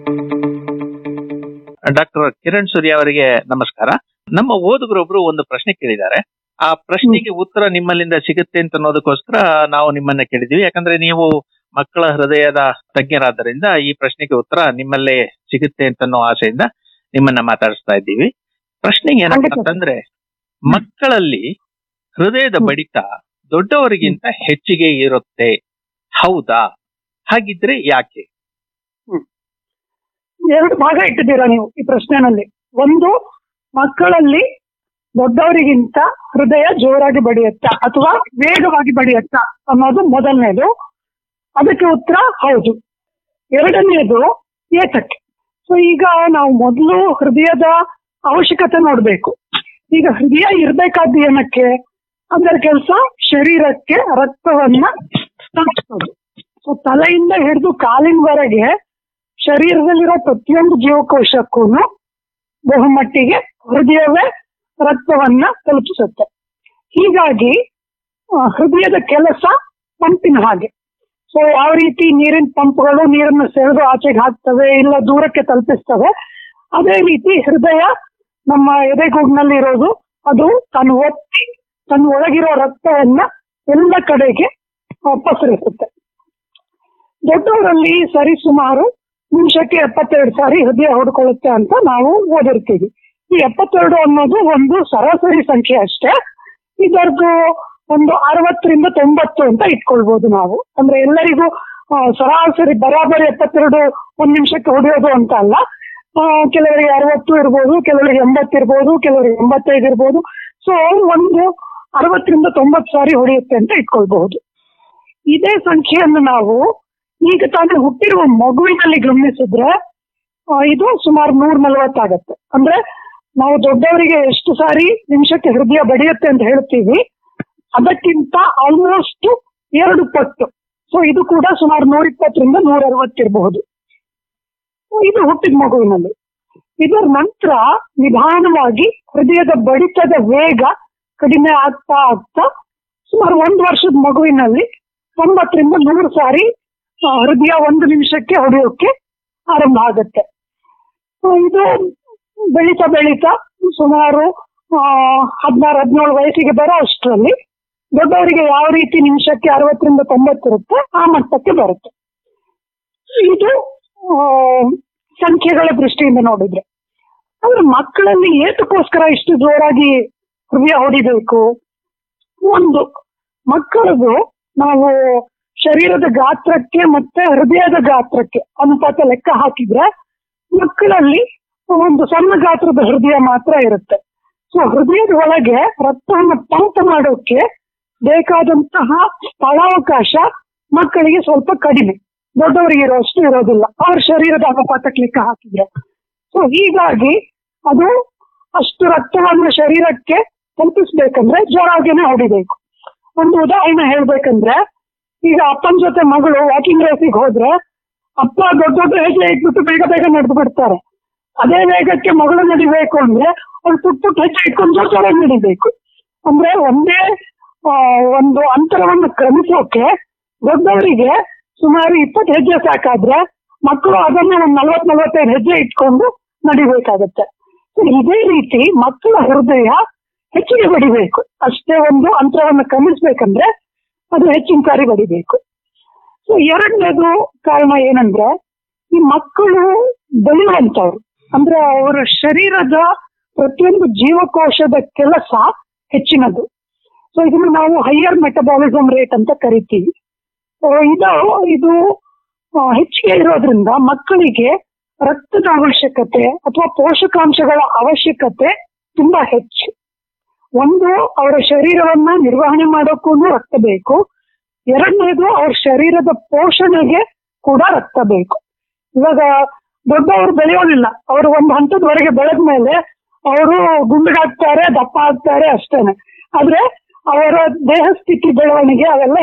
Doctor Kiran ಸೂರ್ಯ ಅವರಿಗೆ ನಮಸ್ಕಾರ ನಮ್ಮ ಓದುಗರೊಬ್ರು ಒಂದು ಪ್ರಶ್ನೆ ಕೇಳಿದ್ದಾರೆ ಆ ಪ್ರಶ್ನೆಗೆ ಉತ್ತರ ನಿಮ್ಮಲ್ಲಿಂದ ಸಿಗುತ್ತೆ ಅಂತ ಅನ್ನೋದಕ್ಕೋಸ್ಕರ ನಾವು ನಿಮ್ಮನ್ನ ಕೇಳಿದೀವಿ ಯಾಕಂದ್ರೆ ನೀವು ಮಕ್ಕಳ ಹೃದಯದ ತಜ್ಞರಾದ್ದರಿಂದ ಈ ಪ್ರಶ್ನೆಗೆ ಉತ್ತರ ನಿಮ್ಮಲ್ಲೇ ಸಿಗುತ್ತೆ ಅಂತ ಅನ್ನೋ ಆಸೆಯಿಂದ ನಿಮ್ಮನ್ನ ಮಾತಾಡಿಸ್ತಾ ಇದ್ದೀವಿ ಪ್ರಶ್ನೆ ಏನಂತಂದ್ರೆ ಮಕ್ಕಳಲ್ಲಿ ಹೃದಯದ ಹ್ಮ್. ಬಡಿತ ದೊಡ್ಡವರಿಗಿಂತ ಹೆಚ್ಚಿಗೆ ಇರುತ್ತೆ ಹೌದಾ ಹಾಗಿದ್ರೆ ಯಾಕೆ ಎರಡು ಭಾಗ ಇಟ್ಟಿದ್ದೀರಾ ನೀವು ಈ ಪ್ರಶ್ನೆನಲ್ಲಿ ಒಂದು ಮಕ್ಕಳಲ್ಲಿ ದೊಡ್ಡವರಿಗಿಂತ ಹೃದಯ ಜೋರಾಗಿ ಬಡಿಯುತ್ತಾ ಅಥವಾ ವೇಗವಾಗಿ ಬಡಿಯುತ್ತಾ ಅನ್ನೋದು ಮೊದಲನೇದು ಅದಕ್ಕೆ ಉತ್ತರ ಹೌದು ಎರಡನೇದು ಏತಕ್ಕೆ ಸೊ ಈಗ ನಾವು ಮೊದಲು ಹೃದಯದ ಅವಶ್ಯಕತೆ ನೋಡ್ಬೇಕು ಈಗ ಹೃದಯ ಇರ್ಬೇಕಾದ್ದು ಏನಕ್ಕೆ ಅದರ ಕೆಲಸ ಶರೀರಕ್ಕೆ ರಕ್ತವನ್ನ ತಲುಪಿಸೋದು ಸೊ ತಲೆಯಿಂದ ಹಿಡಿದು ಕಾಲಿನವರೆಗೆ ಶರೀರದಲ್ಲಿರೋ ಪ್ರತಿಯೊಂದು ಜೀವಕೋಶಕ್ಕೂ ಬಹುಮಟ್ಟಿಗೆ ಹೃದಯವೇ ರಕ್ತವನ್ನ ತಲುಪಿಸುತ್ತೆ ಹೀಗಾಗಿ ಆ, ಹೃದಯದ ಕೆಲಸ ಪಂಪಿನ ಹಾಗೆ ಸೊ ಯಾವ ರೀತಿ ನೀರಿನ ಪಂಪ್ಗಳು ನೀರನ್ನು ಸೆಳೆದು ಆಚೆಗೆ ಹಾಕ್ತವೆ ಇಲ್ಲ ದೂರಕ್ಕೆ ತಲುಪಿಸ್ತವೆ ಅದೇ ರೀತಿ ಹೃದಯ ನಮ್ಮ ಎದೆಗೂಡಿನಲ್ಲಿ ಇರೋದು ಅದು ತಾನು ಒತ್ತಿ ತನ್ನ ಒಳಗಿರೋ ರಕ್ತವನ್ನ ಎಲ್ಲ ಕಡೆಗೆ ಆ, ಪಸರಿಸುತ್ತೆ ದೊಡ್ಡವರಲ್ಲಿ ಸರಿ ಸುಮಾರು ನಿಮಿಷಕ್ಕೆ ಎಪ್ಪತ್ತೆರಡು ಸಾರಿ ಹೃದಯ ಹೊಡ್ಕೊಳ್ಳುತ್ತೆ ಅಂತ ನಾವು ಓದಿರ್ತೀವಿ ಈ ಎಪ್ಪತ್ತೆರಡು ಅನ್ನೋದು ಒಂದು ಸರಾಸರಿ ಸಂಖ್ಯೆ ಅಷ್ಟೇ ಇದರದ್ದು ಒಂದು ಅರವತ್ತರಿಂದ ತೊಂಬತ್ತು ಅಂತ ಇಟ್ಕೊಳ್ಬಹುದು ನಾವು ಅಂದ್ರೆ ಎಲ್ಲರಿಗೂ ಆ, ಸರಾಸರಿ ಬರಾಬರಿ ಎಪ್ಪತ್ತೆರಡು ಒಂದ್ ನಿಮಿಷಕ್ಕೆ ಹೊಡೆಯೋದು ಅಂತ ಅಲ್ಲ ಆ, ಕೆಲವರಿಗೆ ಅರವತ್ತು ಇರ್ಬೋದು ಕೆಲವರಿಗೆ ಎಂಬತ್ತು ಇರ್ಬೋದು ಕೆಲವರಿಗೆ ಎಂಬತ್ತೈದು ಇರ್ಬೋದು ಸೊ ಒಂದು ಅರವತ್ತರಿಂದ ತೊಂಬತ್ತು ಸಾರಿ ಹೊಡೆಯುತ್ತೆ ಅಂತ ಇಟ್ಕೊಳ್ಬಹುದು ಇದೇ ಸಂಖ್ಯೆಯನ್ನು ನಾವು ಈಗ ತಾನೇ ಹುಟ್ಟಿರುವ ಮಗುವಿನಲ್ಲಿ ಗಮನಿಸಿದ್ರೆ ಆ, ಇದು ಸುಮಾರು ನೂರ ನಲವತ್ತಾಗತ್ತೆ ಅಂದ್ರೆ ನಾವು ದೊಡ್ಡವರಿಗೆ ಎಷ್ಟು ಸಾರಿ ನಿಮಿಷಕ್ಕೆ ಹೃದಯ ಬಡಿಯುತ್ತೆ ಅಂತ ಹೇಳ್ತೀವಿ ಅದಕ್ಕಿಂತ ಆಲ್ಮೋಸ್ಟ್ ಎರಡು ಪಟ್ಟು ಸೊ ಇದು ಕೂಡ ಸುಮಾರು ನೂರ ಇಪ್ಪತ್ತರಿಂದ ನೂರ ಅರವತ್ತಿರಬಹುದು ಇದು ಹುಟ್ಟಿದ ಮಗುವಿನಲ್ಲಿ ಇದರ ನಂತರ ನಿಧಾನವಾಗಿ ಹೃದಯದ ಬಡಿತದ ವೇಗ ಕಡಿಮೆ ಆಗ್ತಾ ಆಗ್ತಾ ಸುಮಾರು ಒಂದು ವರ್ಷದ ಮಗುವಿನಲ್ಲಿ ತೊಂಬತ್ತರಿಂದ ನೂರು ಸಾರಿ ಆ, ಹೃದಯ ಒಂದು ನಿಮಿಷಕ್ಕೆ ಹೊಡೆಯೋಕೆ ಆರಂಭ ಆಗುತ್ತೆ ಆ, ಇದು ಬೆಳೀತಾ ಬೆಳೀತಾ ಸುಮಾರು ಹದಿನಾರು ಹದಿನೇಳು ವಯಸ್ಸಿಗೆ ಬರೋ ಅಷ್ಟರಲ್ಲಿ ದೊಡ್ಡವರಿಗೆ ಯಾವ ರೀತಿ ನಿಮಿಷಕ್ಕೆ ಅರವತ್ತರಿಂದ ತೊಂಬತ್ತಿರುತ್ತೆ ಆ ಮಟ್ಟಕ್ಕೆ ಬರುತ್ತೆ ಇದು ಆ, ಸಂಖ್ಯೆಗಳ ದೃಷ್ಟಿಯಿಂದ ನೋಡಿದ್ರೆ ಆದ್ರೆ ಮಕ್ಕಳಲ್ಲಿ ಏತಕ್ಕೋಸ್ಕರ ಇಷ್ಟು ಜೋರಾಗಿ ಹೃದಯ ಹೊಡಿಬೇಕು ಒಂದು ಮಕ್ಕಳದು ನಾವು ಶರೀರದ ಗಾತ್ರಕ್ಕೆ ಮತ್ತೆ ಹೃದಯದ ಗಾತ್ರಕ್ಕೆ ಅನುಪಾತ ಲೆಕ್ಕ ಹಾಕಿದ್ರೆ ಮಕ್ಕಳಲ್ಲಿ ಒಂದು ಸಣ್ಣ ಗಾತ್ರದ ಹೃದಯ ಮಾತ್ರ ಇರುತ್ತೆ ಸೊ ಹೃದಯದ ಒಳಗೆ ರಕ್ತವನ್ನು ಪಂಪ್ ಮಾಡೋಕೆ ಬೇಕಾದಂತಹ ಸ್ಥಳಾವಕಾಶ ಮಕ್ಕಳಿಗೆ ಸ್ವಲ್ಪ ಕಡಿಮೆ ದೊಡ್ಡವರಿಗೆ ಇರೋಷ್ಟು ಇರೋದಿಲ್ಲ ಅವ್ರ ಶರೀರದ ಅನುಪಾತಕ್ಕೆ ಲೆಕ್ಕ ಹಾಕಿದ್ರೆ ಸೊ ಹೀಗಾಗಿ ಅದು ಅಷ್ಟು ರಕ್ತವನ್ನು ಶರೀರಕ್ಕೆ ತಲುಪಿಸ್ಬೇಕಂದ್ರೆ ಜೋರಾಗಿನೇ ಹೊಡಿಬೇಕು ಒಂದು ಉದಾಹರಣೆ ಹೇಳ್ಬೇಕಂದ್ರೆ ಈಗ ಅಪ್ಪನ ಜೊತೆ ಮಗಳು ವಾಕಿಂಗ್ ರೇಸಿಗೆ ಹೋದ್ರೆ ಅಪ್ಪ ದೊಡ್ಡ ದೊಡ್ಡ ಹೆಜ್ಜೆ ಇಟ್ಬಿಟ್ಟು ಬೇಗ ಬೇಗ ನಡೆದು ಬಿಡ್ತಾರೆ ಅದೇ ವೇಗಕ್ಕೆ ಮಗಳು ನಡಿಬೇಕು ಅಂದ್ರೆ ಅವ್ಳು ಪುಟ್ ಪುಟ್ ಹೆಜ್ಜೆ ಇಟ್ಕೊಂಡು ಜೋರ್ ಜೋರಾಗಿ ನಡಿಬೇಕು ಅಂದ್ರೆ ಒಂದೇ ಆ, ಒಂದು ಅಂತರವನ್ನು ಕ್ರಮಿಸೋಕೆ ದೊಡ್ಡವರಿಗೆ ಸುಮಾರು ಇಪ್ಪತ್ತು ಹೆಜ್ಜೆ ಸಾಕಾದ್ರೆ ಮಕ್ಕಳು ಅದನ್ನ ಒಂದು ನಲ್ವತ್ ನಲ್ವತ್ತೈದು ಹೆಜ್ಜೆ ಇಟ್ಕೊಂಡು ನಡಿಬೇಕಾಗತ್ತೆ So, ಇದೇ ರೀತಿ ಮಕ್ಕಳ ಹೃದಯ ಹೆಚ್ಚಿಗೆ ಬಡಿಬೇಕು ಅಷ್ಟೇ ಒಂದು ಅಂತರವನ್ನು ಕ್ರಮಿಸ್ಬೇಕಂದ್ರೆ ಅದು ಹೆಚ್ಚಿನ ಸಾರಿ ಬಡಿಬೇಕು ಸೊ ಎರಡನೇದು ಕಾರಣ ಏನಂದ್ರೆ ಈ ಮಕ್ಕಳು ಬೆಳೆಯುವಂತವ್ರು ಅಂದ್ರೆ ಅವರ ಶರೀರದ ಪ್ರತಿಯೊಂದು ಜೀವಕೋಶದ ಕೆಲಸ ಹೆಚ್ಚಿನದು ಸೊ ಇದನ್ನ ನಾವು ಹೈಯರ್ ಮೆಟಬಾಲಿಸಮ್ ರೇಟ್ ಅಂತ ಕರಿತೀವಿ So, ಇದು ಇದು ಆ, ಹೆಚ್ಚಿಗೆ ಇರೋದ್ರಿಂದ ಮಕ್ಕಳಿಗೆ ರಕ್ತದ ಅವಶ್ಯಕತೆ ಅಥವಾ ಪೋಷಕಾಂಶಗಳ ಅವಶ್ಯಕತೆ ತುಂಬಾ ಹೆಚ್ಚು ಒಂದು ಅವರ ಶರೀರವನ್ನ ನಿರ್ವಹಣೆ ಮಾಡೋಕ್ಕೂ ರಕ್ತ ಬೇಕು ಎರಡನೇದು ಅವ್ರ ಶರೀರದ ಪೋಷಣೆಗೆ ಕೂಡ ರಕ್ತ ಬೇಕು ಇವಾಗ ದೊಡ್ಡವರು ಬೆಳೆಯೋದಿಲ್ಲ ಅವರು ಒಂದು ಹಂತದವರೆಗೆ ಬೆಳೆದ ಮೇಲೆ ಅವರು ಗುಂಡಿಗಾಗ್ತಾರೆ ದಪ್ಪ ಆಗ್ತಾರೆ ಅಷ್ಟೇನೆ ಆದ್ರೆ ಅವರ ದೇಹ ಸ್ಥಿತಿ ಬೆಳವಣಿಗೆ ಅವೆಲ್ಲ